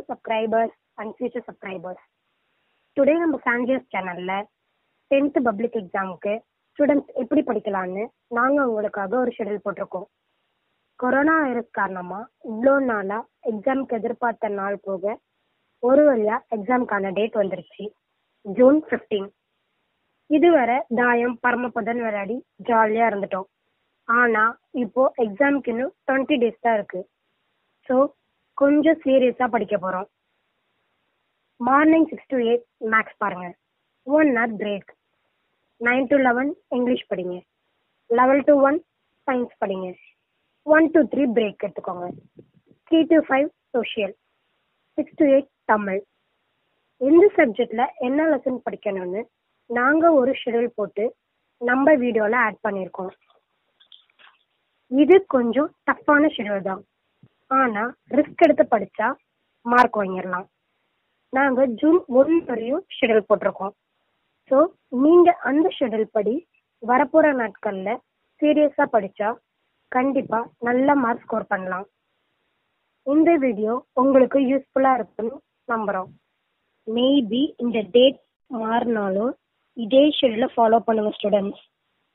subscribers and future subscribers. Today நம்ம சான்ஜியஸ் சேனல்ல டென்த் பப்ளிக் எக்ஸாமுக்கு ஸ்டூடெண்ட்ஸ் எப்படி படிக்கலாம்னு நாங்கள் உங்களுக்காக ஒரு ஷெடியூல் போட்டிருக்கோம் கொரோனா வைரஸ் காரணமா இவ்வளோ நாளா எக்ஸாமுக்கு எதிர்பார்த்த நாள் போக ஒரு வழியா எக்ஸாமுக்கான டேட் வந்துருச்சு ஜூன் ஃபிஃப்டீன் இதுவரை தாயம் பரமபதன் விளையாடி ஜாலியா இருந்துட்டோம் ஆனா இப்போ எக்ஸாமுக்கு இன்னும் டுவெண்ட்டி டேஸ் தான் இருக்கு ஸோ கொஞ்சம் சீரியஸா படிக்க போறோம் morning six to eight maths பாருங்க one hour break nine to eleven English படிங்க லெவல் டு ஒன் சயின்ஸ் படிங்க ஒன் டு த்ரீ பிரேக் எடுத்துக்கோங்க three to five social six to eight Tamil எந்த சப்ஜெக்ட்ல என்ன லெசன் படிக்கணும்னு நாங்க ஒரு ஷெடியூல் போட்டு நம்ம வீடியோல ஆட் பண்ணியிருக்கோம் இது கொஞ்சம் டஃப்பான ஷெடியூல் தான் ஆனா ரிஸ்க் எடுத்து படிச்சா மார்க் வாங்கிடலாம் நாங்க ஜூன் ஒன் வரையும் ஷெடியூல் போட்டிருக்கோம் ஸோ நீங்க அந்த ஷெடியூல் படி வரப்போற நாட்கள்ல சீரியஸா படிச்சா கண்டிப்பா நல்ல மார்க் ஸ்கோர் பண்ணலாம் இந்த வீடியோ உங்களுக்கு யூஸ்ஃபுல்லா இருக்குன்னு நம்புறோம் மேபி இந்த டேட் மாறினாலும் இதே ஷெடியூல ஃபாலோ பண்ணுங்க ஸ்டூடெண்ட்ஸ்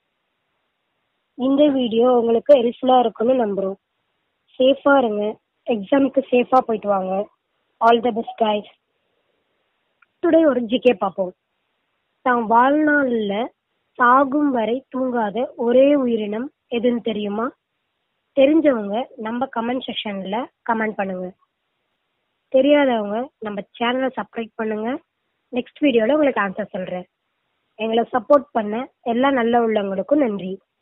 இந்த வீடியோ உங்களுக்கு ஹெல்ப்ஃபுல்லா இருக்குன்னு நம்புறோம் சேஃபா இருங்க எக்ஸாமுக்கு சேஃபா போயிட்டு வாங்க all the best guys today ஒரு ஜிகே பார்ப்போம் தாம் வாழ்நாளில் சாகும் வரை தூங்காத ஒரே உயிரினம் எதுன்னு தெரியுமா தெரிஞ்சவங்க நம்ம கமெண்ட் செக்ஷன்ல கமெண்ட் பண்ணுங்க தெரியாதவங்க நம்ம சேனலை சப்ஸ்கிரைப் பண்ணுங்க நெக்ஸ்ட் வீடியோல உங்களுக்கு ஆன்சர் சொல்றேன் எங்களை சப்போர்ட் பண்ண எல்லா நல்ல உள்ளவங்களுக்கும் நன்றி